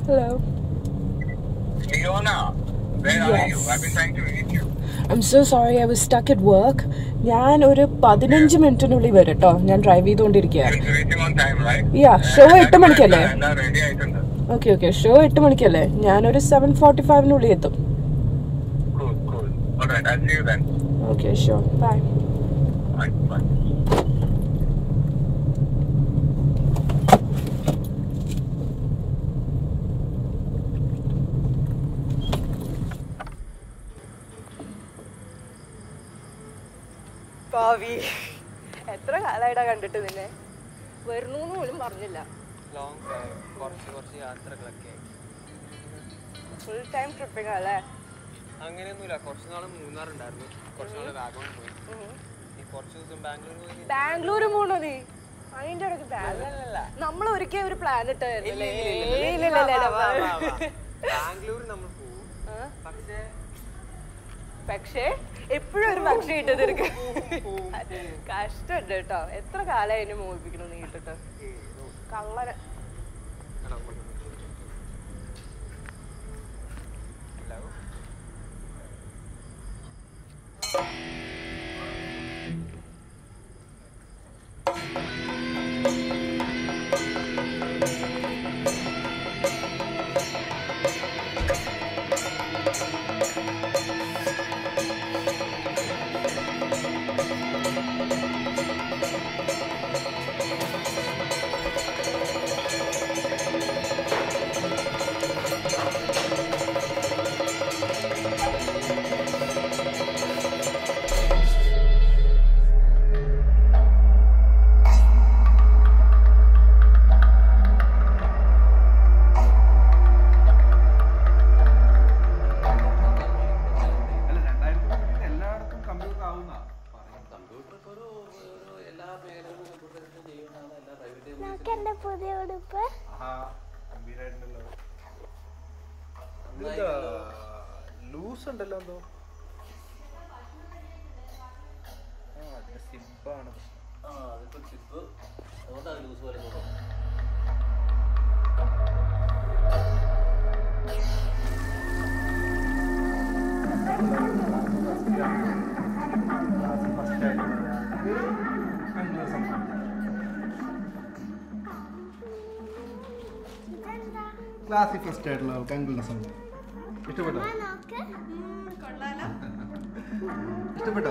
Hello. Leona, where are you? Yes. I've been trying to reach you. I'm so sorry I was stuck at work. ഞാൻ ഒരു പതിനഞ്ച് മിനിറ്റിനുള്ളിൽ വരും കേട്ടോ ഞാൻ ഡ്രൈവ് ചെയ്തുകൊണ്ടിരിക്കുകയാണ് You're reaching on time, right? Yeah, show എട്ട് മണിക്കല്ലേ? എല്ലാം റെഡി ആയിട്ടുണ്ട് ഓക്കെ ഓക്കെ ഷോ എട്ട് മണിക്കല്ലേ ഞാനൊരു സെവൻ ഫോർട്ടി ഫൈവിനുള്ളിൽ എത്തും Cool, cool. Alright, I'll see you then. Okay so bye Bye, bye. ഭാവി എത്ര കാലമായിട്ടാ കണ്ടിട്ട് നിന്നെ വരുന്നു പോലും പറഞ്ഞില്ല ലോങ് ടൈം കുറച്ച് കുറച്ച് യാത്രകളൊക്കെ ഫുൾ ടൈം ട്രിപ്പിംഗ് അല്ലേ അങ്ങനെയൊന്നുമില്ല കുറച്ച് നാൾ മൂന്നാർ ഉണ്ടായിരുന്നു കുറച്ച് നാൾ വാഗമൺ പോയി ഈ കുറച്ച് ദിവസം ബാംഗ്ലൂർ പോയി ബാംഗ്ലൂർ പോണോ നീ അതിന്റെ ഇടയ്ക്ക് ബാംഗ്ലൂർ നമ്മൾ ഒരിക്കൽ ഒരു പ്ലാൻ ഇട്ടായിരുന്നല്ലേ ബാംഗ്ലൂർ നമ്മൾ പോകും പക്ഷേ പക്ഷേ എപ്പോഴും ഒരു പക്ഷേ ഇട്ടത് എനിക്ക് കഷ്ടമുണ്ട് കേട്ടോ എത്ര കാലമായി എന്നെ മോഹിപ്പിക്കണം നീ ഇട്ടിട്ട് കള്ളനെ ഹലോ അല്ല രണ്ടായിരത്തി പതിനെട്ടിൽ എല്ലായിടത്തും കമ്പ്യൂട്ടർ ആവുന്ന നോക്കെന്റെ പുതിയ ഉടുപ്പ് ഗംഭീരായിട്ടുണ്ടല്ലോ ലൂസ് ഉണ്ടല്ലോ എന്തോ ആ അതിന്റെ സിബാണ് ഇതെന്താ ക്ലാസ്സിൽ ഫസ്റ്റ് ആയിട്ടുള്ള ആൾക്ക് അങ്കിളുടെ സംഭവം ഇഷ്ടപ്പെട്ടോ ആ നോക്ക് ഇഷ്ടപ്പെട്ടോ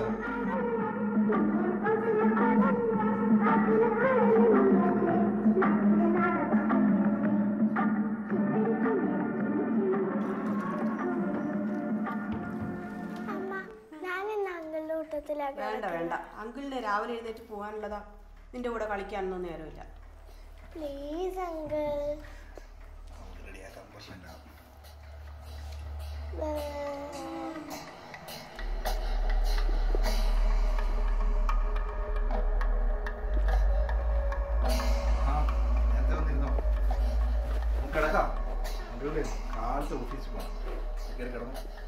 അമ്മ ഞാൻ ഇന്ന് അങ്കിളുടെ കൂട്ടത്തിലാക്കി വേണ്ട വേണ്ട അങ്കിളിന് രാവിലെ എഴുന്നേറ്റ് പോകാനുള്ളതാ നിന്റെ കൂടെ കളിക്കാനൊന്നും നേരമില്ല പ്ലീസ് അങ്കിൾ ആ നേരത്തെ വന്നിരുന്നോ നമുക്ക് കിടക്കാം അങ്കിളുടെ കാലത്ത് ഓഫീസിൽ പോകാം കയറി കിടന്നു